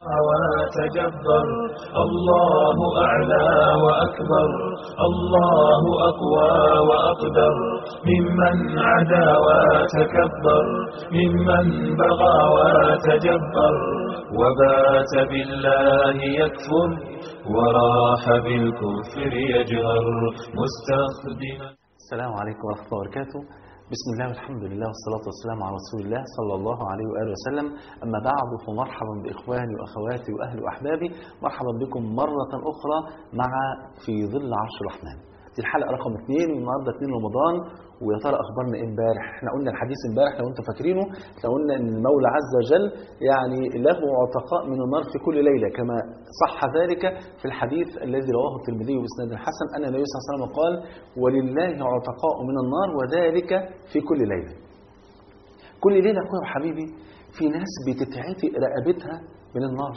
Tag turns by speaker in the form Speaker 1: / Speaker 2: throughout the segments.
Speaker 1: وتجبر الله أعلى وأكبر الله أقوى وأقدر ممن عدا وتكبر ممن بغى وتجبر وبات بالله يكفر وراح بالكفر يجهر مستخدما
Speaker 2: السلام عليكم ورحمة الله وبركاته بسم الله والحمد لله والصلاة والسلام على رسول الله صلى الله عليه وآله وسلم أما بعد فمرحبا بإخواني وأخواتي وأهلي وأحبابي مرحبا بكم مرة أخرى مع في ظل عرش الرحمن دي الحلقة رقم اثنين والنهاردة 2 رمضان ويا ترى أخبارنا إيه امبارح احنا قلنا الحديث امبارح لو أنتم فاكرينه احنا قلنا إن المولى عز وجل يعني له عتقاء من النار في كل ليلة كما صح ذلك في الحديث الذي رواه الترمذي بإسناد حسن أن النبي صلى الله عليه وسلم قال ولله عتقاء من النار وذلك في كل ليلة كل ليلة أخويا وحبيبي في ناس بتتعتق رقبتها من النار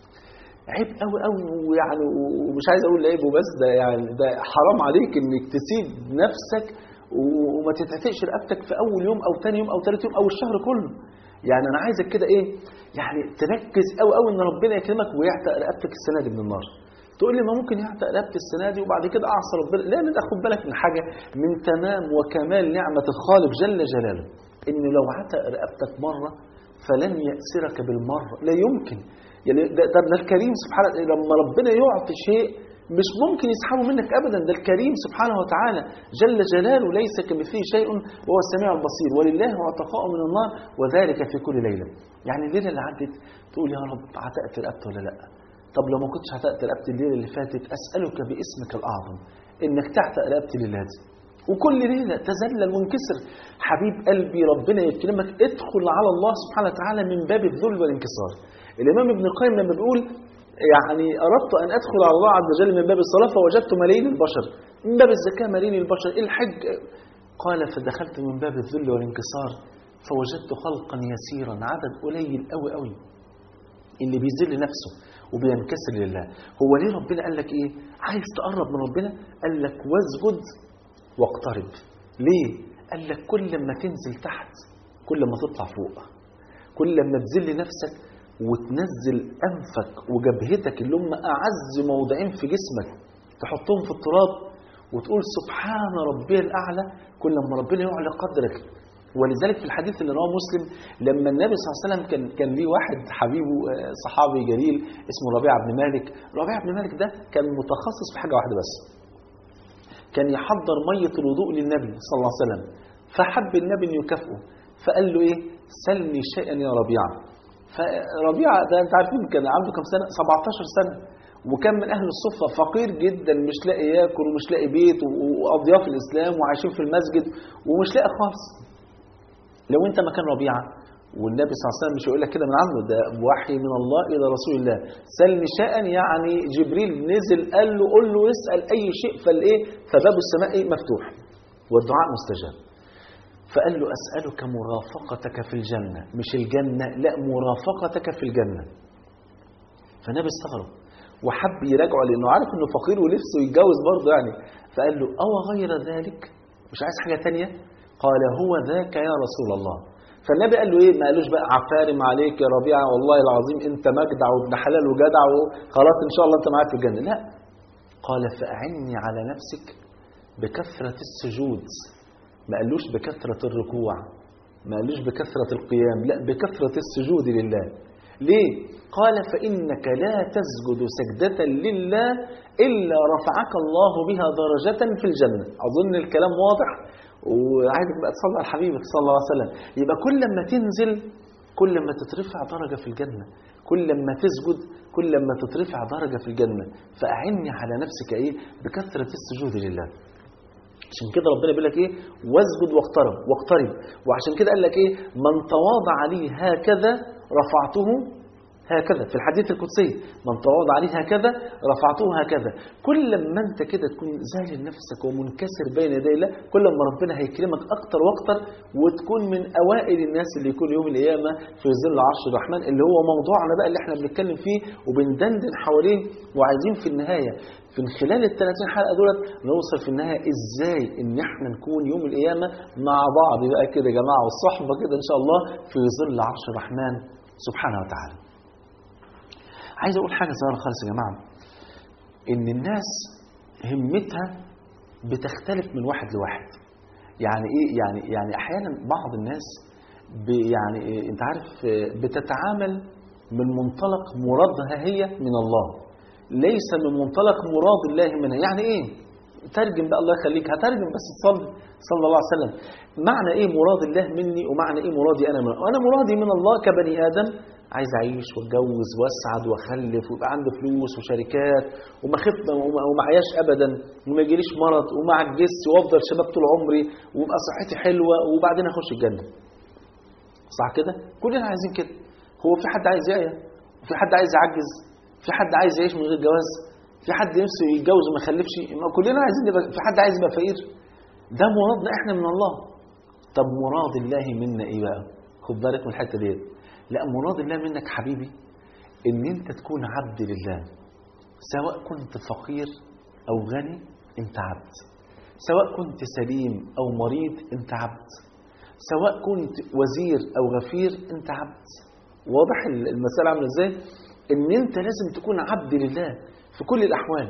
Speaker 2: عيب قوي قوي ويعني ومش عايز اقول عيب وبس ده يعني ده حرام عليك انك تسيب نفسك وما تتعتقش رقبتك في اول يوم او ثاني يوم او ثالث يوم او الشهر كله يعني انا عايزك كده ايه يعني تركز قوي قوي ان ربنا يكرمك ويعتق رقبتك السنه دي من النار تقول لي ما ممكن يعتق رقبتي السنه دي وبعد كده اعصى ربنا لا لا خد بالك من حاجه من تمام وكمال نعمه الخالق جل جلاله ان لو عتق رقبتك مره فلن يأسرك بالمره لا يمكن يعني ده, ده, ده الكريم سبحانه لما ربنا يعطي شيء مش ممكن يسحبه منك ابدا ده الكريم سبحانه وتعالى جل جلاله ليس كمثله شيء وهو السميع البصير ولله عتقاء من النار وذلك في كل ليله يعني الليله اللي عدت تقول يا رب عتقت رقبتي ولا لا طب لو ما كنتش عتقت رقبتي الليله اللي فاتت اسالك باسمك الاعظم انك تعتق رقبتي الليله دي وكل ليله تذلل وانكسر حبيب قلبي ربنا يكرمك ادخل على الله سبحانه وتعالى من باب الذل والانكسار الإمام ابن القيم لما بيقول يعني أردت أن أدخل على الله عز وجل من باب الصلاة فوجدت ملايين البشر من باب الزكاة ملايين البشر الحج قال فدخلت من باب الذل والانكسار فوجدت خلقا يسيرا عدد قليل قوي قوي اللي بيذل نفسه وبينكسر لله هو ليه ربنا قال لك ايه عايز تقرب من ربنا قال لك واسجد واقترب ليه قال لك كل ما تنزل تحت كل ما تطلع فوق كل ما تذل نفسك وتنزل أنفك وجبهتك اللي هم أعز موضعين في جسمك تحطهم في التراب وتقول سبحان ربي الأعلى كل ما ربنا يعلى قدرك ولذلك في الحديث اللي رواه مسلم لما النبي صلى الله عليه وسلم كان كان ليه واحد حبيبه صحابي جليل اسمه ربيعه بن مالك، ربيعه بن مالك ده كان متخصص في حاجه واحده بس. كان يحضر ميه الوضوء للنبي صلى الله عليه وسلم فحب النبي ان يكافئه فقال له ايه؟ سلني شيئا يا ربيعه فربيعة ده انت عارفين كان عنده كم سنة 17 سنة وكان من أهل الصفة فقير جدا مش لاقي ياكل ومش لاقي بيت وأضياف الإسلام وعايشين في المسجد ومش لاقي خالص لو أنت مكان ربيعة والنبي صلى الله عليه وسلم مش هيقول لك كده من عنده ده وحي من الله إلى رسول الله سلني شاء يعني جبريل نزل قال له قول له اسأل أي شيء فالإيه فباب السماء مفتوح والدعاء مستجاب فقال له أسألك مرافقتك في الجنة مش الجنة لا مرافقتك في الجنة فالنبي استغرب وحب يراجعه لأنه عارف أنه فقير ونفسه يتجوز برضه يعني فقال له أو غير ذلك مش عايز حاجة تانية قال هو ذاك يا رسول الله فالنبي قال له ايه ما قالوش بقى عفارم عليك يا ربيعه والله العظيم انت مجدع وابن حلال وجدع وخلاص ان شاء الله انت معاك في الجنه لا قال فاعني على نفسك بكثره السجود ما قالوش بكثرة الركوع ما قالوش بكثرة القيام لا بكثرة السجود لله ليه؟ قال فإنك لا تسجد سجدة لله إلا رفعك الله بها درجة في الجنة أظن الكلام واضح وعايزك بقى تصلي على حبيبك صلى الله عليه وسلم يبقى كل ما تنزل كل ما تترفع درجة في الجنة كل ما تسجد كل ما تترفع درجة في الجنة فأعني على نفسك إيه بكثرة السجود لله عشان كده ربنا بيقول لك ايه واسجد واقترب واقترب وعشان كده قال لك ايه من تواضع لي هكذا رفعته هكذا في الحديث القدسي من تواضع لي هكذا رفعته هكذا كل ما انت كده تكون ذالل نفسك ومنكسر بين يدي الله كل ما ربنا هيكرمك اكتر واكتر وتكون من اوائل الناس اللي يكون يوم القيامه في ظل عرش الرحمن اللي هو موضوعنا بقى اللي احنا بنتكلم فيه وبندندن حواليه وعايزين في النهايه في خلال ال 30 حلقه دولت نوصل في النهايه ازاي ان احنا نكون يوم القيامه مع بعض بقى كده يا جماعه والصحبه كده ان شاء الله في ظل عرش الرحمن سبحانه وتعالى. عايز اقول حاجه صغيره خالص يا جماعه ان الناس همتها بتختلف من واحد لواحد يعني ايه يعني يعني احيانا بعض الناس ب يعني إيه انت عارف آه، بتتعامل من منطلق مرادها هي من الله ليس من منطلق مراد الله منها يعني ايه ترجم بقى الله يخليك هترجم بس تصلي صلى الله عليه وسلم معنى ايه مراد الله مني ومعنى ايه مرادي انا منه انا مرادي من الله كبني ادم عايز اعيش واتجوز واسعد واخلف ويبقى عندي فلوس وشركات وما خف وما وما اعياش ابدا وما يجيليش مرض وما اعجزش وافضل شباب طول عمري ويبقى صحتي حلوه وبعدين اخش الجنه صح كده كلنا عايزين كده هو في حد عايز يعيا وفي حد عايز يعجز في حد عايز يعيش من غير جواز في حد نفسه يتجوز وما يخلفش ما كلنا عايزين نبقى في حد عايز يبقى فقير ده مرادنا احنا من الله طب مراد الله منا ايه بقى خد بالك من الحته ديت لا مراد الله منك حبيبي ان انت تكون عبد لله سواء كنت فقير او غني انت عبد سواء كنت سليم او مريض انت عبد سواء كنت وزير او غفير انت عبد واضح المسألة عاملة ازاي ان انت لازم تكون عبد لله في كل الاحوال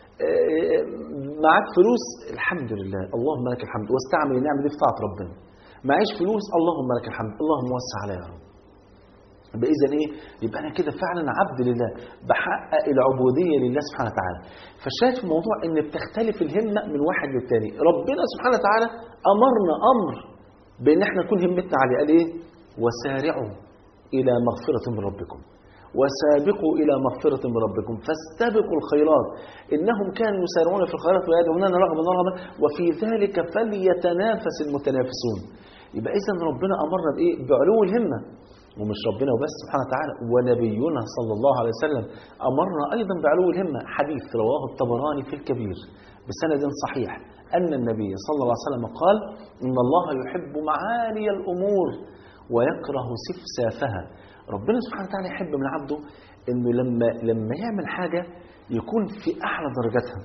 Speaker 2: آه، معاك فلوس الحمد لله اللهم لك الحمد واستعمل النعمة دي في طاعة ربنا معيش فلوس اللهم لك الحمد اللهم وسع عليا يا رب يبقى اذا ايه يبقى انا كده فعلا عبد لله بحقق العبوديه لله سبحانه وتعالى فالشاهد في الموضوع ان بتختلف الهمه من واحد للتاني ربنا سبحانه وتعالى امرنا امر بان احنا نكون همتنا عليه قال ايه وسارعوا الى مغفره من ربكم وسابقوا الى مغفره من ربكم فاستبقوا الخيرات انهم كانوا يسارعون في الخيرات ويدعوننا رغبا رغبا وفي ذلك فليتنافس المتنافسون يبقى اذا ربنا امرنا بايه بعلو الهمه ومش ربنا وبس سبحانه وتعالى ونبينا صلى الله عليه وسلم أمرنا أيضا بعلو الهمة حديث رواه الطبراني في الكبير بسند صحيح أن النبي صلى الله عليه وسلم قال إن الله يحب معالي الأمور ويكره سفسافها ربنا سبحانه وتعالى يحب من عبده إنه لما لما يعمل حاجة يكون في أعلى درجاتها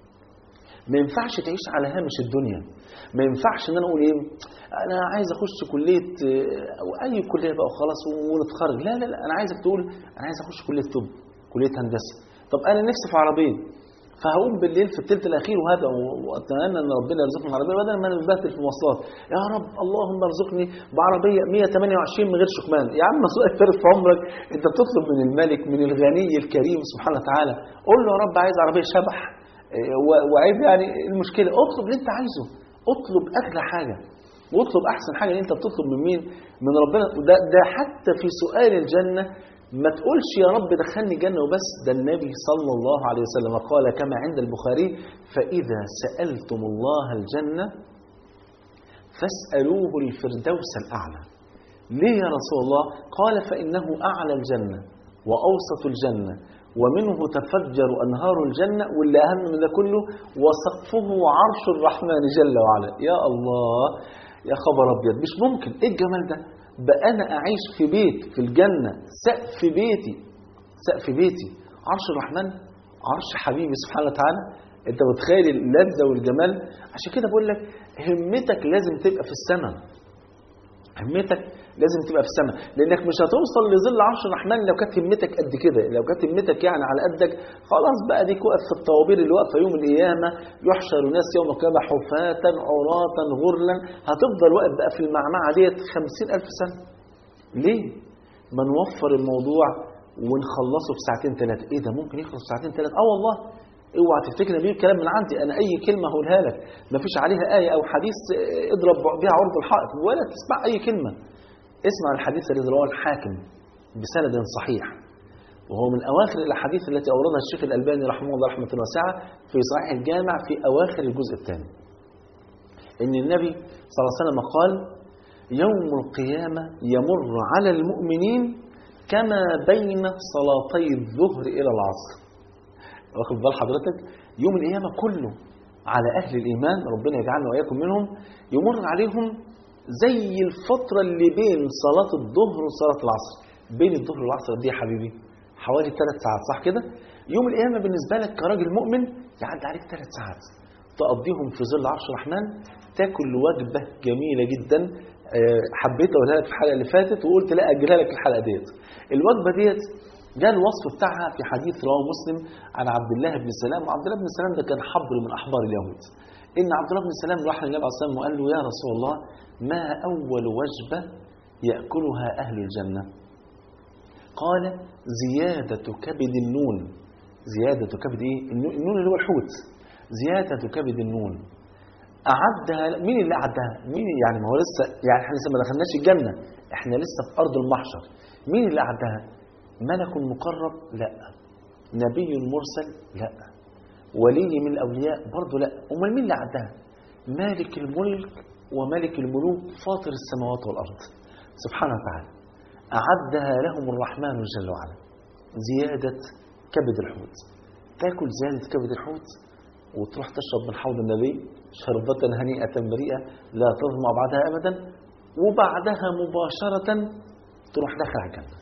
Speaker 2: ما ينفعش تعيش على هامش الدنيا ما ينفعش ان انا اقول ايه انا عايز اخش كليه آه، او اي كليه بقى وخلاص ونتخرج لا لا لا انا عايزك تقول انا عايز اخش كليه طب كليه هندسه طب انا نفسي في عربيه فهقوم بالليل في الثلث الاخير وهذا واتمنى ان ربنا يرزقني عربيه بدل ما انا ببهدل في المواصلات يا رب اللهم ارزقني بعربيه 128 من غير شكمان يا عم سؤال فرق في عمرك انت بتطلب من الملك من الغني الكريم سبحانه وتعالى قول له يا رب عايز عربيه شبح إيه، و- وعيب يعني المشكله اطلب اللي انت عايزه اطلب اغلى حاجه واطلب احسن حاجه اللي انت بتطلب من مين من ربنا وده ده حتى في سؤال الجنه ما تقولش يا رب دخلني جنه وبس ده النبي صلى الله عليه وسلم قال كما عند البخاري فاذا سالتم الله الجنه فاسالوه الفردوس الاعلى ليه يا رسول الله قال فانه اعلى الجنه واوسط الجنه ومنه تفجر انهار الجنه واللي اهم من ده كله وسقفه عرش الرحمن جل وعلا يا الله يا خبر ابيض مش ممكن ايه الجمال ده بقى انا اعيش في بيت في الجنه سقف بيتي سقف بيتي عرش الرحمن عرش حبيبي سبحانه وتعالى انت متخيل اللذه والجمال عشان كده بقول لك همتك لازم تبقى في السماء همتك لازم تبقى في السماء لانك مش هتوصل لظل عرش الرحمن لو كانت همتك قد كده لو كانت همتك يعني على قدك خلاص بقى ديك واقف في الطوابير اللي واقفه يوم القيامه يحشر الناس يوم القيامه حفاة عراة غرلا هتفضل واقف بقى في المعمعه ديت خمسين ألف سنه ليه؟ ما نوفر الموضوع ونخلصه في ساعتين ثلاثه ايه ده ممكن يخلص في ساعتين ثلاثه اه والله اوعى تفتكر ان كلام من عندي انا اي كلمه هقولها لك ما فيش عليها ايه او حديث اه، اضرب بها عرض الحائط ولا تسمع اي كلمه اسمع الحديث الذي رواه الحاكم بسند صحيح وهو من اواخر الاحاديث التي اوردها الشيخ الالباني رحمه الله رحمه واسعه في صحيح الجامع في اواخر الجزء الثاني ان النبي صلى الله عليه وسلم قال يوم القيامه يمر على المؤمنين كما بين صلاتي الظهر الى العصر واخد بال حضرتك يوم القيامة كله على أهل الإيمان ربنا يجعلنا وإياكم منهم يمر عليهم زي الفترة اللي بين صلاة الظهر وصلاة العصر بين الظهر والعصر دي يا حبيبي حوالي ثلاث ساعات صح كده يوم القيامة بالنسبة لك كراجل مؤمن يعدي عليك ثلاث ساعات تقضيهم في ظل عرش الرحمن تاكل وجبة جميلة جدا آه، حبيت اقولها لك في الحلقة اللي فاتت وقلت لا اجلها لك الحلقة ديت الوجبة ديت جاء الوصف بتاعها في حديث رواه مسلم عن عبد الله بن سلام وعبد الله بن سلام ده كان حبر من احبار اليهود ان عبد الله بن سلام راح للنبي عليه الصلاه والسلام وقال له يا رسول الله ما اول وجبه ياكلها اهل الجنه قال زياده كبد النون زياده كبد ايه النون النون اللي هو الحوت زياده كبد النون أعدها مين اللي أعدها؟ مين يعني ما هو لسه يعني احنا لسه ما دخلناش الجنة، احنا لسه في أرض المحشر. مين اللي أعدها؟ ملك مقرب؟ لا. نبي مرسل؟ لا. ولي من الأولياء؟ برضه لا. أمال مين اللي أعدها؟ مالك الملك وملك الملوك فاطر السماوات والأرض سبحانه وتعالى. أعدها لهم الرحمن جل وعلا. زيادة كبد الحوت. تاكل زيادة كبد الحوت وتروح تشرب من حوض النبي شربة هنيئة مريئة لا تظمأ بعدها أبدا وبعدها مباشرة تروح داخل على الجنة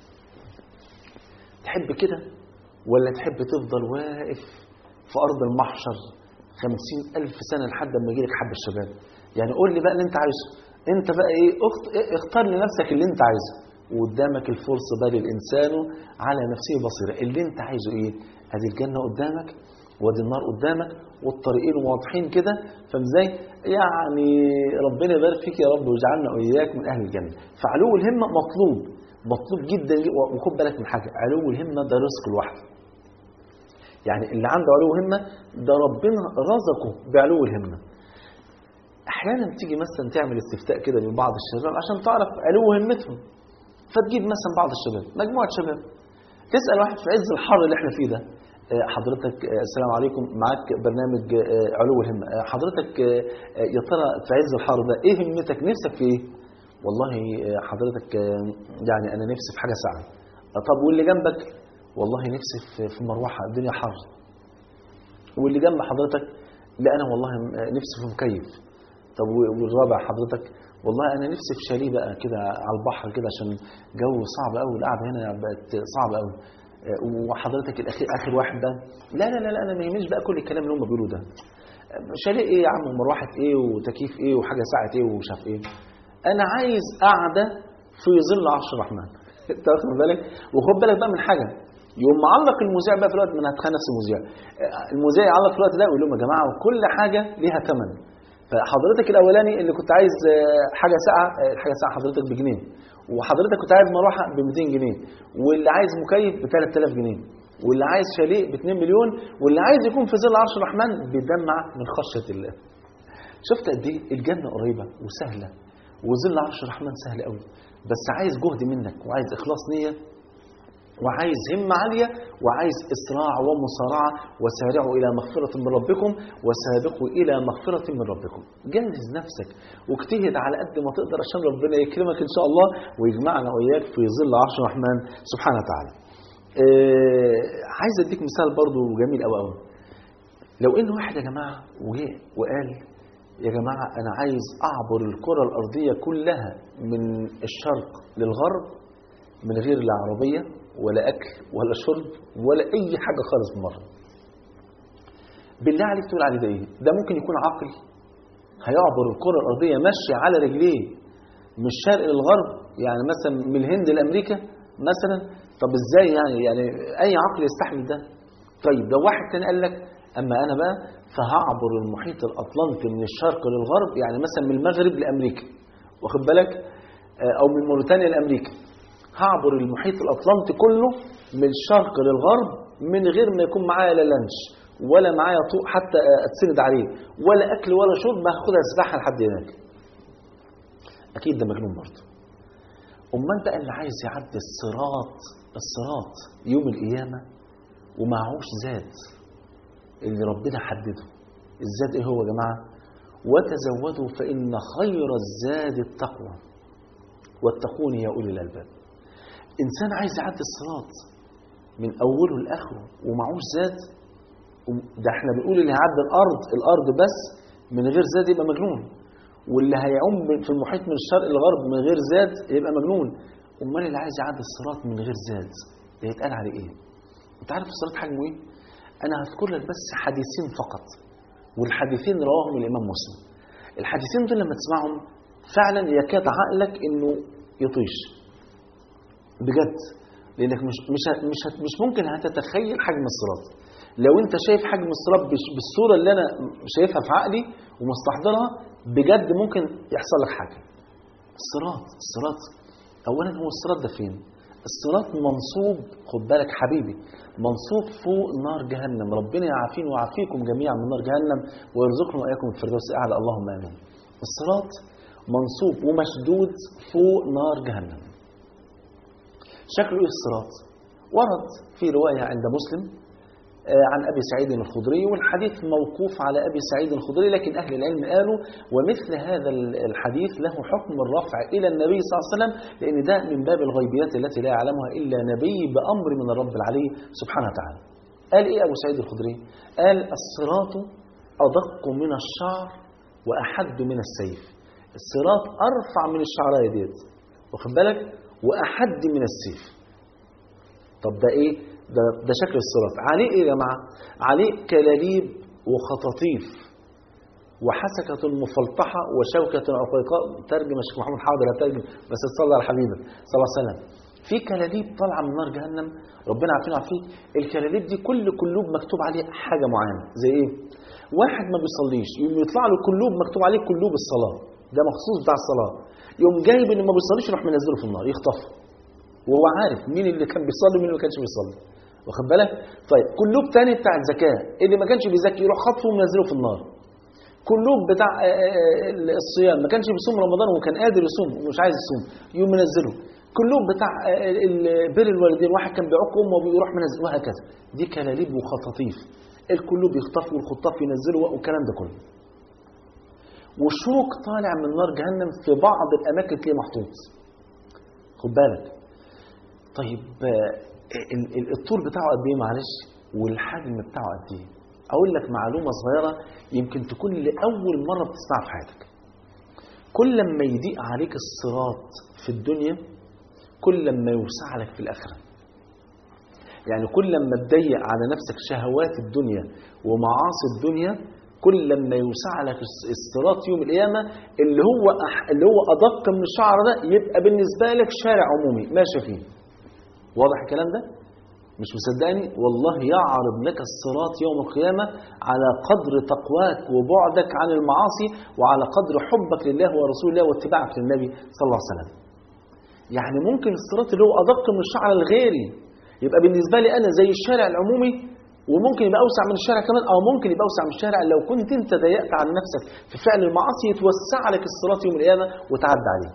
Speaker 2: تحب كده ولا تحب تفضل واقف في أرض المحشر خمسين ألف سنة لحد ما يجيلك حب الشباب يعني قول لي بقى اللي انت عايزه انت بقى ايه اخت- إيه، اختار لنفسك اللي انت عايزه وقدامك الفرصة بل الإنسان على نفسه بصيرة اللي انت عايزه ايه ادي الجنة قدامك وادي النار قدامك والطريقين واضحين كده فازاي يعني ربنا يبارك فيك يا رب ويجعلنا واياك من اهل الجنه فعلو الهمه مطلوب مطلوب جدا وخد بالك من حاجه علو الهمه ده رزق لوحده يعني اللي عنده علو همه ده ربنا رزقه بعلو الهمه احيانا تيجي مثلا تعمل استفتاء كده من بعض الشباب عشان تعرف علو همتهم فتجيب مثلا بعض الشباب مجموعه شباب تسال واحد في عز الحر اللي احنا فيه ده آه، حضرتك آه، السلام عليكم معاك برنامج آه، علو الهمه آه، حضرتك آه، آه، يا ترى في عز الحر ده ايه همتك نفسك في ايه والله آه، حضرتك آه، يعني انا نفسي في حاجه ساعه آه، طب واللي جنبك والله نفسي في في مروحه الدنيا حر واللي جنب حضرتك لا انا والله آه، نفسي في مكيف طب و- والرابع حضرتك والله انا نفسي في شاليه بقى كده على البحر كده عشان جو صعب قوي القعده هنا بقت صعبه قوي آه، وحضرتك الاخير اخر واحد ده لا لا لا لا انا ما يهمنيش بقى كل الكلام اللي هم بيقولوه ده آه، شاليه ايه يا عم ومروحه ايه وتكييف ايه وحاجه ساعه ايه ومش عارف ايه انا عايز قعده في ظل عرش الرحمن انت واخد بالك وخد بالك بقى من حاجه يقوم معلق المذيع بقى في الوقت من هتخيل نفس المذيع آه، المذيع يعلق في الوقت ده ويقول لهم يا جماعه كل حاجه ليها ثمن فحضرتك الاولاني اللي كنت عايز آه، حاجه ساعه آه، حاجه ساعه حضرتك بجنيه وحضرتك كنت عايز مروحه ب 200 جنيه واللي عايز مكيف ب 3000 جنيه واللي عايز شاليه ب 2 مليون واللي عايز يكون في ظل عرش الرحمن بدمع من خشيه الله شفت قد ايه الجنه قريبه وسهله وظل عرش الرحمن سهل قوي بس عايز جهد منك وعايز اخلاص نيه وعايز همة عالية وعايز إسراع ومسارعة وسارعوا إلى مغفرة من ربكم وسابقوا إلى مغفرة من ربكم جهز نفسك واجتهد على قد ما تقدر عشان ربنا يكرمك إن شاء الله ويجمعنا وإياك في ظل عرش الرحمن سبحانه وتعالى آه عايز أديك مثال برضو جميل أوي أوي لو إن واحد يا جماعة وجه وقال يا جماعة أنا عايز أعبر الكرة الأرضية كلها من الشرق للغرب من غير لا عربية ولا أكل ولا شرب ولا أي حاجة خالص من بره بالله عليك تقول عليه ده إيه؟ ده ممكن يكون عقل هيعبر الكرة الأرضية ماشي على رجليه من الشرق للغرب يعني مثلا من الهند لأمريكا مثلا طب إزاي يعني يعني أي عقل يستحمل ده طيب لو واحد تاني قال لك أما أنا بقى فهعبر المحيط الأطلنطي من الشرق للغرب يعني مثلا من المغرب لأمريكا واخد بالك آه، أو من موريتانيا لأمريكا هعبر المحيط الأطلنطي كله من الشرق للغرب من غير ما يكون معايا لا لانش ولا معايا طوق حتى اتسند عليه ولا اكل ولا شرب هاخدها سباحه لحد هناك اكيد ده مجنون برضه امال بقى اللي عايز يعدي الصراط الصراط يوم القيامه ومعهوش زاد اللي ربنا حدده الزاد ايه هو يا جماعه وتزودوا فان خير الزاد التقوى واتقون يا اولي الالباب انسان عايز يعدي الصراط من اوله لاخره ومعهوش زاد ده احنا بنقول اللي هيعدي الارض الارض بس من غير زاد يبقى مجنون واللي هيعوم في المحيط من الشرق للغرب من غير زاد يبقى مجنون امال اللي عايز يعدي الصراط من غير زاد ده يتقال عليه ايه انت عارف الصراط حجمه ايه انا هذكر لك بس حديثين فقط والحديثين رواهم الامام مسلم الحديثين دول لما تسمعهم فعلا يكاد عقلك انه يطيش بجد لانك مش مش ه- مش ه- مش ممكن هتتخيل حجم الصراط لو انت شايف حجم الصراط بش- بالصوره اللي انا شايفها في عقلي ومستحضرها بجد ممكن يحصل لك حاجه الصراط الصراط اولا هو الصراط ده فين الصراط منصوب خد بالك حبيبي منصوب فوق نار جهنم ربنا يعافينا ويعافيكم جميعا من نار جهنم ويرزقنا واياكم الفردوس الاعلى اللهم امين الصراط منصوب ومشدود فوق نار جهنم شكله ايه الصراط ورد في روايه عند مسلم آه، عن ابي سعيد الخدري والحديث موقوف على ابي سعيد الخدري لكن اهل العلم قالوا ومثل هذا الحديث له حكم الرفع الى النبي صلى الله عليه وسلم لان ده من باب الغيبيات التي لا يعلمها الا نبي بامر من الرب العلي سبحانه وتعالى. قال ايه ابو سعيد الخدري؟ قال الصراط ادق من الشعر واحد من السيف. الصراط ارفع من الشعرايه ديت واخد بالك؟ واحد من السيف. طب ده ايه ده, ده شكل الصراط عليه ايه يا جماعه عليه كلاليب وخطاطيف وحسكة مفلطحة وشوكة عقيقاء ترجم الشيخ محمد حاضر هترجم بس تصلي على حبيبك صلى الله عليه وسلم في كلاليب طالعة من نار جهنم ربنا عارفين عارفين الكلاليب دي كل كلوب مكتوب عليه حاجة معينة زي ايه واحد ما بيصليش يوم يطلع له كلوب مكتوب عليه كلوب الصلاة ده مخصوص بتاع الصلاة يوم جايب اللي ما بيصليش يروح منزله في النار يخطفه وهو عارف مين اللي كان بيصلي ومين اللي ما كانش بيصلي واخد بالك طيب كلوب تاني بتاع الزكاه اللي ما كانش بيزكي يروح خطفه ومنزله في النار كلوب بتاع آه، آه، الصيام ما كانش بيصوم رمضان وكان قادر يصوم ومش عايز يصوم يقوم منزله كلوب بتاع آه، ال- بر الوالدين واحد كان بيعق امه وبيروح منزله وهكذا دي كلاليب وخطاطيف الكلوب يخطف والخطاف ينزله والكلام ده كله وشوك طالع من نار جهنم في بعض الاماكن تلاقيه محطوط خد بالك طيب آه، ال- ال- الطول بتاعه قد ايه معلش والحجم بتاعه قد ايه اقول لك معلومه صغيره يمكن تكون لاول مره بتسمعها في حياتك كل ما يضيق عليك الصراط في الدنيا كل ما يوسع لك في الاخره يعني كل ما تضيق على نفسك شهوات الدنيا ومعاصي الدنيا كل ما يوسع لك الس- الصراط يوم القيامه اللي هو أح اللي هو ادق من الشعر ده يبقى بالنسبه لك شارع عمومي ماشي فيه واضح الكلام ده مش مصدقني والله يعرض لك الصراط يوم القيامة على قدر تقواك وبعدك عن المعاصي وعلى قدر حبك لله ورسول الله واتباعك للنبي صلى الله عليه وسلم يعني ممكن الصراط اللي هو أدق من الشعر الغيري يبقى بالنسبة لي أنا زي الشارع العمومي وممكن يبقى أوسع من الشارع كمان أو ممكن يبقى أوسع من الشارع لو كنت أنت ضيقت عن نفسك في فعل المعاصي يتوسع لك الصراط يوم القيامة وتعدى عليه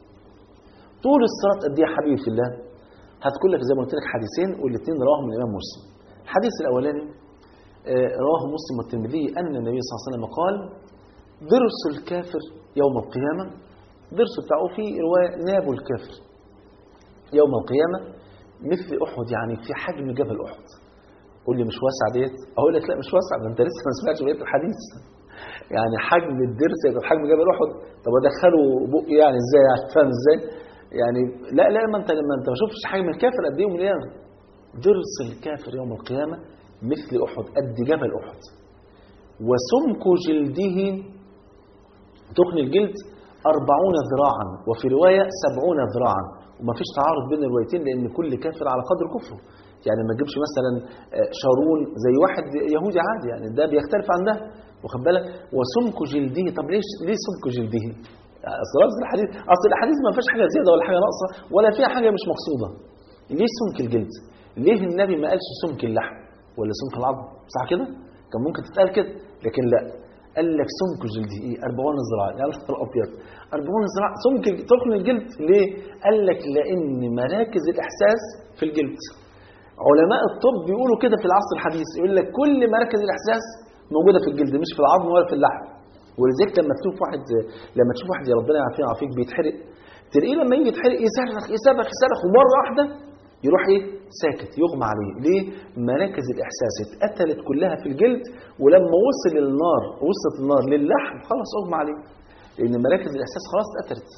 Speaker 2: طول الصراط قد ايه يا حبيبي في الله هذكر لك زي ما قلت لك حديثين والاثنين رواهم الامام مسلم الحديث الاولاني آه، رواه مسلم والترمذي ان النبي صلى الله عليه وسلم قال ضرس الكافر يوم القيامه ضرس بتاعه في روايه ناب الكافر يوم القيامه مثل احد يعني في حجم جبل احد قول لي مش واسع ديت اقول لك لا مش واسع ده انت لسه ما سمعتش بقيه الحديث يعني حجم الضرس يبقى حجم جبل احد طب ادخله بقي يعني ازاي يعني فاهم ازاي يعني لا لا ما انت لما انت ما شفتش حجم الكافر قد ايه يوم القيامه ضرس الكافر يوم القيامه مثل احد قد جبل احد وسمك جلده تخن الجلد أربعون ذراعا وفي رواية سبعون ذراعا وما فيش تعارض بين الروايتين لأن كل كافر على قدر كفره يعني ما تجيبش مثلا آه، شارون زي واحد يهودي عادي يعني ده بيختلف عن ده واخد بالك وسمك جلده طب ليش ليه سمك جلده؟ اصل لفظ الحديث اصل الاحاديث ما فيهاش حاجه زياده ولا حاجه ناقصه ولا فيها حاجه مش مقصوده ليه سمك الجلد؟ ليه النبي ما قالش سمك اللحم ولا سمك العظم صح كده؟ كان ممكن تتقال كده لكن لا قال لك سمك جلده ايه 40 ذراع يا نهار ابيض 40 ذراع سمك تخن الجلد ليه قال لك لان مراكز الاحساس في الجلد علماء الطب بيقولوا كده في العصر الحديث يقول لك كل مراكز الاحساس موجوده في الجلد مش في العظم ولا في اللحم ولذلك لما تشوف واحد لما تشوف واحد يا ربنا يعافينا ويعافيك بيتحرق تلاقيه لما يجي يتحرق يصرخ يصرخ يصرخ ومره واحده يروح ايه ساكت يغمى عليه ليه مراكز الاحساس اتقتلت كلها في الجلد ولما وصل النار وصلت النار للحم خلاص اغمى عليه لان مراكز الاحساس خلاص اتقتلت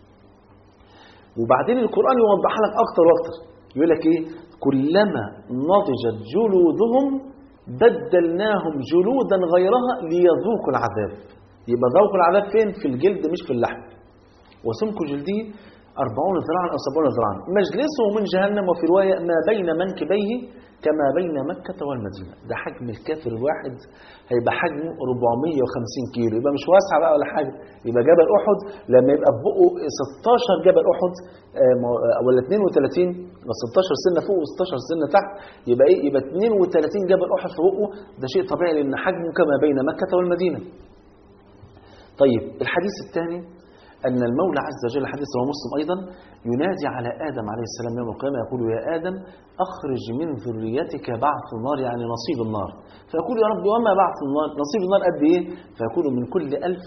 Speaker 2: وبعدين القران يوضح لك اكتر واكتر يقول لك ايه كلما نضجت جلودهم بدلناهم جلودا غيرها ليذوقوا العذاب يبقى ذوق العذاب فين في الجلد مش في اللحم وسمك جلده أربعون ذراعا أو سبعون ذراعا مجلسه من جهنم وفي رواية ما بين منكبيه كما بين مكة والمدينة ده حجم الكافر الواحد هيبقى حجمه 450 كيلو يبقى مش واسع بقى ولا حاجة يبقى جبل أحد لما يبقى في بقه 16 جبل أحد آه، ما- آه، ولا 32 ولا 16 سنة فوق و16 سنة تحت يبقى إيه يبقى 32 جبل أحد في بقه ده شيء طبيعي لأن حجمه كما بين مكة والمدينة طيب الحديث الثاني أن المولى عز وجل حديث رواه مسلم أيضا ينادي على آدم عليه السلام يوم القيامة يقول يا آدم أخرج من ذريتك بعث النار يعني نصيب النار فيقول يا رب وما بعث النار نصيب النار قد إيه فيقول من كل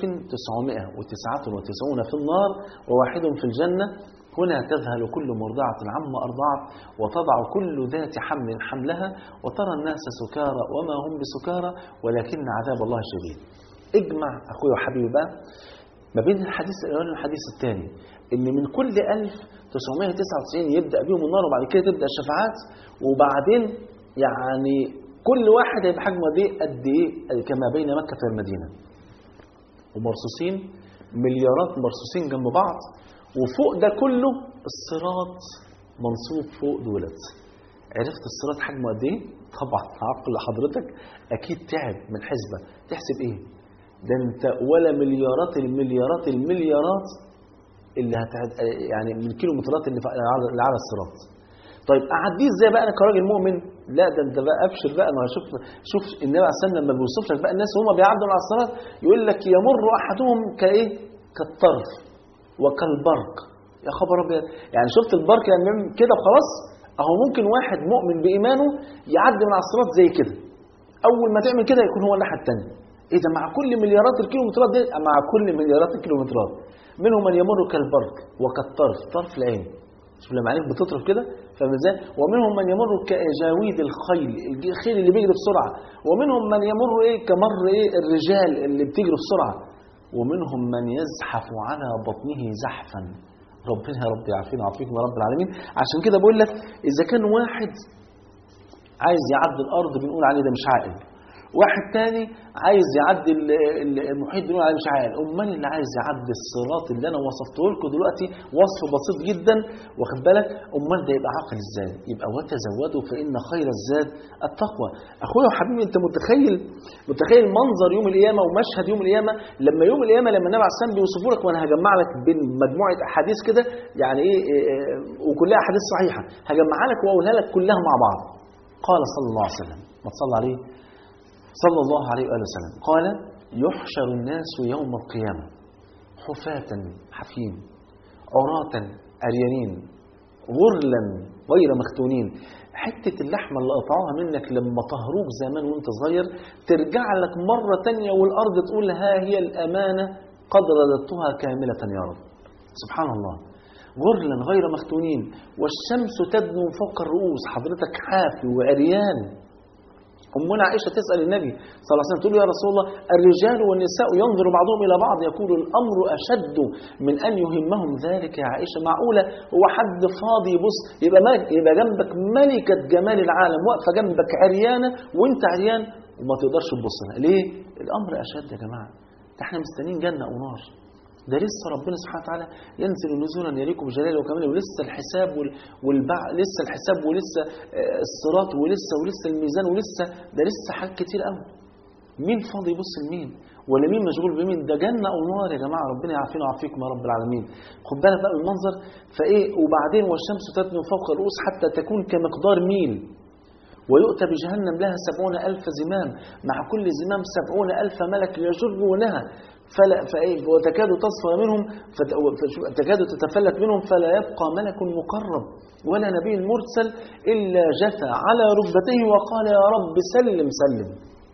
Speaker 2: 1999 في النار وواحد في الجنة هنا تذهل كل مرضعة عما أرضعت وتضع كل ذات حمل حملها وترى الناس سكارى وما هم بسكارى ولكن عذاب الله شديد اجمع أخوي وحبيبي بقى ما بين الحديث الأول والحديث الثاني إن من كل 1999 يبدأ بيهم النار وبعد كده تبدأ الشفاعات وبعدين يعني كل واحد هيبقى حجمه قد إيه قد إيه كما بين مكة والمدينة ومرصوصين مليارات مرصوصين جنب بعض وفوق ده كله الصراط منصوب فوق دولت عرفت الصراط حجمه قد ايه؟ طبعا عقل حضرتك اكيد تعب من حسبه تحسب ايه؟ ده انت ولا مليارات المليارات المليارات اللي هتعد يعني من الكيلومترات اللي في- اللي على الصراط طيب اعديه ازاي بقى انا كراجل مؤمن لا ده انت بقى ابشر بقى انا شوف شوف النبي عليه الصلاه والسلام لما بيوصف لك بقى الناس وهم بيعدوا على الصراط يقول لك يمر احدهم كايه كالطرف وكالبرق يا خبر ابيض يعني شفت البرق يعني بيعمل كده وخلاص اهو ممكن واحد مؤمن بايمانه يعدي من على الصراط زي كده اول ما تعمل كده يكون هو الناحيه الثانيه ايه ده مع كل مليارات الكيلومترات دي مع كل مليارات الكيلومترات منهم من يمر كالبرق وكالطرف طرف العين شوف لما عينيك بتطرف كده فاهم ازاي ومنهم من يمر كجاويد الخيل الخيل اللي بيجري بسرعه ومنهم من يمر ايه كمر ايه الرجال اللي بتجري بسرعه ومنهم من يزحف على بطنه زحفا ربنا يا رب يعافينا ويعافيكم يا رب العالمين عشان كده بقول لك اذا كان واحد عايز يعدي الارض بنقول عليه ده مش عاقل واحد تاني عايز يعدي ال- ال- المحيط بنقول عليه مش عاقل امال اللي عايز يعدي الصراط اللي انا وصفته لكم دلوقتي وصف بسيط جدا واخد بالك امال ده يبقى عاقل ازاي يبقى وتزودوا فان خير الزاد التقوى اخويا وحبيبي انت متخيل متخيل منظر يوم القيامه ومشهد يوم القيامه لما يوم القيامه لما النبي عليه الصلاه والسلام بيوصفوا لك وانا هجمع لك بين مجموعه احاديث كده يعني ايه إيه، إيه، وكلها احاديث صحيحه هجمعها لك واقولها لك كلها مع بعض قال صلى الله عليه وسلم ما تصلى عليه صلى الله عليه وآله وسلم قال يحشر الناس يوم القيامة حفاة حفين عراة أريانين غرلا غير مختونين حتة اللحمة اللي قطعوها منك لما طهروك زمان وانت صغير ترجع لك مرة تانية والأرض تقول ها هي الأمانة قد رددتها كاملة يا رب سبحان الله غرلا غير مختونين والشمس تدنو فوق الرؤوس حضرتك حافي وعريان أمنا عائشة تسأل النبي صلى الله عليه وسلم تقول له يا رسول الله الرجال والنساء ينظر بعضهم إلى بعض يقول الأمر أشد من أن يهمهم ذلك يا عائشة معقولة هو حد فاضي يبص يبقى, ملك يبقى جنبك ملكة جمال العالم واقفة جنبك عريانة وانت عريان وما تقدرش تبص لها ليه؟ الأمر أشد يا جماعة ده احنا مستنيين جنة ونار ده لسه ربنا سبحانه وتعالى ينزل نزولا يليق بجلاله وكماله ولسه الحساب وال... والبع... لسه الحساب ولسه آه، الصراط ولسه ولسه الميزان ولسه ده لسه حاجات كتير قوي مين فاضي يبص لمين ولا مين مشغول بمين ده جنة أو نار يا جماعة ربنا يعافينا ويعافيكم يا رب العالمين خد بالك بقى من المنظر فإيه وبعدين والشمس تدنو فوق الرؤوس حتى تكون كمقدار ميل ويؤتى بجهنم لها سبعون ألف زمام مع كل زمام سبعون ألف ملك يجرونها فلا فإيه وتكاد تصفى منهم فت- فشو- تكاد تتفلت منهم فلا يبقى ملك مقرب ولا نبي مرسل إلا جثى على ركبتيه وقال يا رب سلم سلم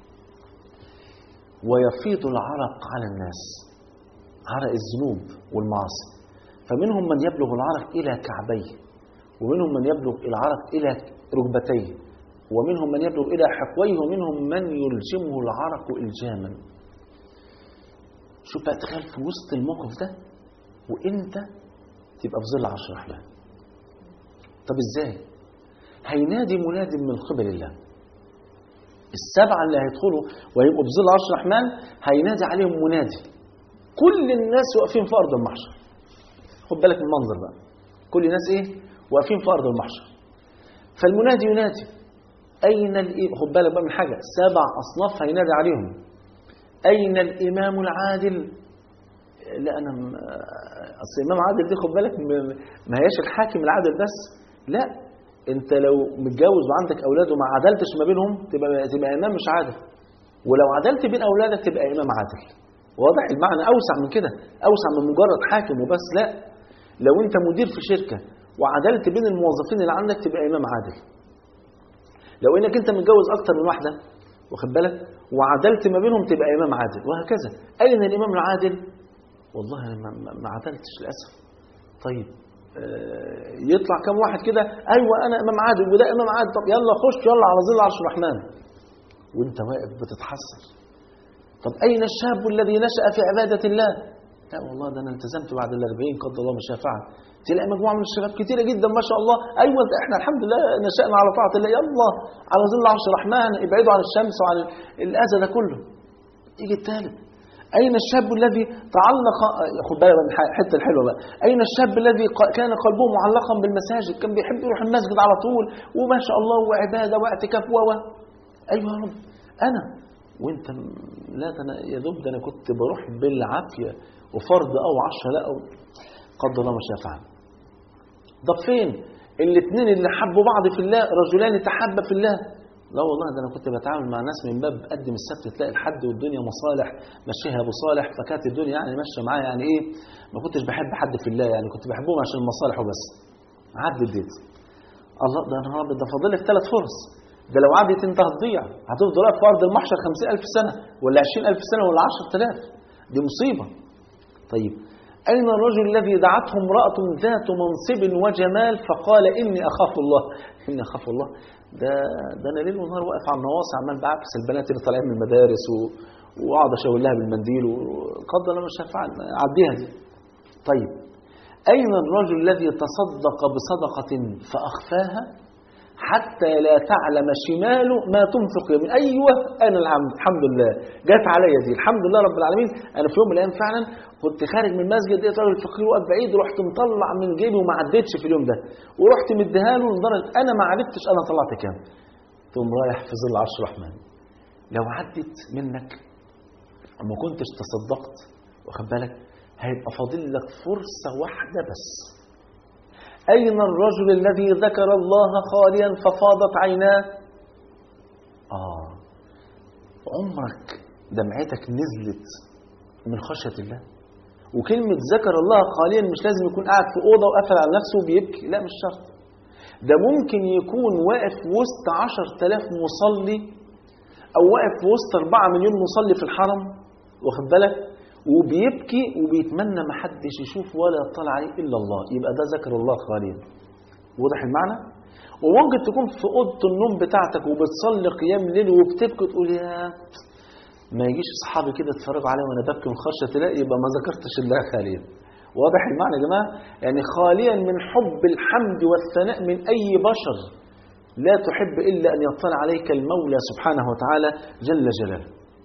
Speaker 2: ويفيض العرق على الناس عرق الذنوب والمعاصي فمنهم من يبلغ العرق إلى كعبيه ومنهم من يبلغ العرق إلى ركبتيه ومنهم من يبلغ إلى حقويه ومنهم من يلجمه العرق إلجاما شوف بقى تخيل في وسط الموقف ده وانت تبقى في ظل عرش الرحمن طب ازاي هينادي مناد من قبل الله السبعة اللي هيدخلوا ويبقوا في ظل عرش الرحمن هينادي عليهم منادي كل الناس واقفين في أرض المحشر خد بالك من المنظر بقى كل الناس ايه واقفين في ارض المحشر فالمنادي ينادي اين الإيه؟ خد بالك بقى من حاجه سبع اصناف هينادي عليهم اين الامام العادل لا انا م- اصل الامام عادل دي خد بالك م- ما هياش الحاكم العادل بس لا انت لو متجوز وعندك اولاد وما عدلتش ما بينهم تبقى تبقى امام مش عادل ولو عدلت بين اولادك تبقى امام عادل واضح المعنى اوسع من كده اوسع من مجرد حاكم وبس لا لو انت مدير في شركه وعدلت بين الموظفين اللي عندك تبقى امام عادل لو انك انت متجوز اكتر من واحده واخد بالك وعدلت ما بينهم تبقى امام عادل وهكذا اين الامام العادل والله انا ما, ما- ما عدلتش للاسف طيب آه، يطلع كم واحد كده ايوه انا امام عادل وده امام عادل طب يلا خش يلا على ظل عرش الرحمن وانت واقف بتتحسر طب اين الشاب الذي نشا في عباده الله لا والله ده انا التزمت بعد الأربعين قدر الله ما شاء فعل تلاقي مجموعه من الشباب كتيره جدا ما شاء الله ايوه ده احنا الحمد لله نشأنا على طاعه الله يلا على ظل عرش الرحمن ابعدوا عن الشمس وعن الاذى ده كله يجي الثالث أين الشاب الذي تعلق خد بالك من الحته الحلوه بقى أين الشاب الذي ق- كان قلبه معلقا بالمساجد كان بيحب يروح المسجد على طول وما شاء الله وعباده واعتكاف و و. أيوه يا رب أنا وأنت م- لا ده أنا يا دوب ده أنا كنت بروح بالعافية وفرض أو عشرة لا أو قدر الله ما شاء فعل طب فين الاثنين اللي حبوا بعض في الله رجلان تحابا في الله لا والله ده انا كنت بتعامل مع ناس من باب قدم السبت تلاقي الحد والدنيا مصالح مشيها ابو صالح فكانت الدنيا يعني ماشيه معايا يعني ايه ما كنتش بحب حد في الله يعني كنت بحبهم عشان المصالح وبس عدت ديت الله ده انا رب ده فاضل لك ثلاث فرص ده لو عدت انت هتضيع هتفضل واقف في ارض المحشر 50000 سنه ولا 20000 سنه ولا 10000 دي مصيبه طيب أين الرجل الذي دعته امرأة ذات منصب وجمال فقال إني أخاف الله إني أخاف الله ده ده أنا ليل ونهار واقف على النواصي عمال بعكس البنات اللي طالعين من المدارس و... وأقعد أشاور لها بالمنديل وقدر الله مش هفعل أعديها دي طيب أين الرجل الذي تصدق بصدقة فأخفاها حتى لا تعلم شماله ما تنفق يمين أيوة أنا الحمد, الحمد لله جت عليا دي الحمد لله رب العالمين أنا في يوم من الأيام فعلا كنت خارج من المسجد لقيت راجل فقير واقف بعيد رحت مطلع من جيبي وما عدتش في اليوم ده ورحت مديها له لدرجة أنا ما عرفتش أنا طلعت كام تقوم رايح في ظل عرش الرحمن لو عدت منك وما كنتش تصدقت واخد بالك هيبقى فاضل لك فرصة واحدة بس أين الرجل الذي ذكر الله خاليا ففاضت عيناه آه عمرك دمعتك نزلت من خشية الله وكلمة ذكر الله خاليا مش لازم يكون قاعد في أوضة وقفل على نفسه وبيبكي لا مش شرط ده ممكن يكون واقف وسط عشر تلاف مصلي أو واقف في وسط أربعة مليون مصلي في الحرم واخد بالك وبيبكي وبيتمنى ما حدش يشوف ولا يطلع عليه الا الله يبقى ده ذكر الله خاليا واضح المعنى وممكن تكون في اوضه النوم بتاعتك وبتصلي قيام ليل وبتبكي تقول يا ما يجيش اصحابي كده يتفرجوا عليا وانا ببكي من خشيه الله يبقى ما ذكرتش الله خاليا واضح المعنى يا جماعه يعني خاليا من حب الحمد والثناء من اي بشر لا تحب الا ان يطلع عليك المولى سبحانه وتعالى جل جلاله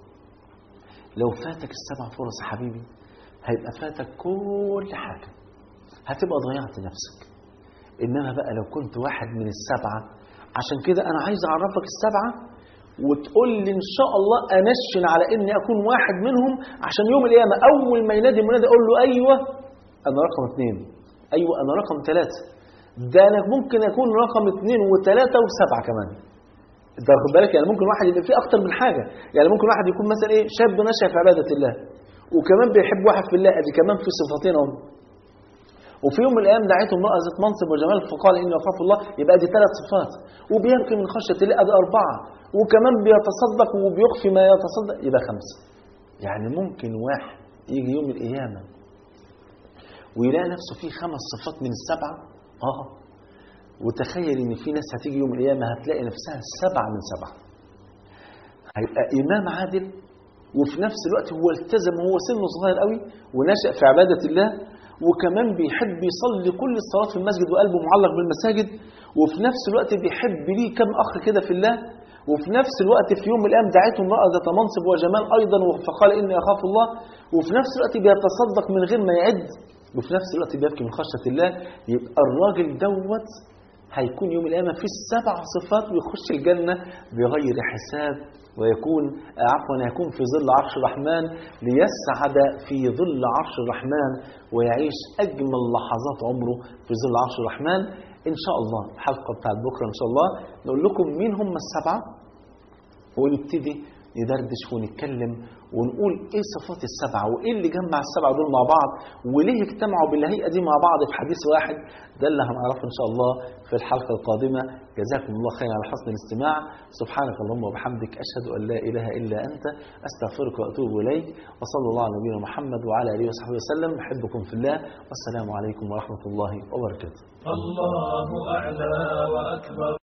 Speaker 2: لو فاتك السبع فرص يا حبيبي هيبقى فاتك كل حاجة هتبقى ضيعت نفسك إنما بقى لو كنت واحد من السبعة عشان كده أنا عايز أعرفك السبعة وتقول لي إن شاء الله أنشن على إني أكون واحد منهم عشان يوم القيامة أول ما ينادي المنادي أقول له أيوه أنا رقم اثنين أيوه أنا رقم ثلاثة ده أنا ممكن أكون رقم اثنين وثلاثة وسبعة كمان انت واخد بالك يعني ممكن واحد يبقى فيه اكتر من حاجه يعني ممكن واحد يكون مثلا ايه شاب نشأ في عباده الله وكمان بيحب واحد في الله ادي كمان في صفتين اهم وفي يوم من الايام دعيته امراه ذات منصب وجمال فقال اني اخاف الله يبقى دي ثلاث صفات وبيبكي من خشيه الله ادي اربعه وكمان بيتصدق وبيخفي ما يتصدق يبقى خمسه يعني ممكن واحد يجي يوم القيامه ويلاقي نفسه فيه خمس صفات من السبعه اه وتخيل ان في ناس هتيجي يوم القيامه هتلاقي نفسها سبعه من سبعه هيبقى امام عادل وفي نفس الوقت هو التزم وهو سنه صغير قوي ونشأ في عباده الله وكمان بيحب يصلي كل الصلاه في المسجد وقلبه معلق بالمساجد وفي نفس الوقت بيحب ليه كم اخ كده في الله وفي نفس الوقت في يوم من الايام دعته امراه ذات منصب وجمال ايضا فقال اني اخاف الله وفي نفس الوقت بيتصدق من غير ما يعد وفي نفس الوقت بيبكي من خشية الله يبقى الراجل دوت هيكون يوم القيامة في السبع صفات ويخش الجنة بغير حساب ويكون عفوا يكون في ظل عرش الرحمن ليسعد في ظل عرش الرحمن ويعيش أجمل لحظات عمره في ظل عرش الرحمن إن شاء الله الحلقة بتاعت بكرة إن شاء الله نقول لكم مين هم السبعة ونبتدي ندردش ونتكلم ونقول ايه صفات السبعه وايه اللي جمع السبعه دول مع بعض وليه اجتمعوا بالهيئه دي مع بعض في حديث واحد ده اللي هنعرفه ان شاء الله في الحلقه القادمه جزاكم الله خيرا على حسن الاستماع سبحانك اللهم وبحمدك اشهد ان لا اله الا انت استغفرك واتوب اليك وصلى الله على نبينا محمد وعلى اله وصحبه وسلم احبكم في الله والسلام عليكم ورحمه الله وبركاته
Speaker 1: الله أعلى وأكبر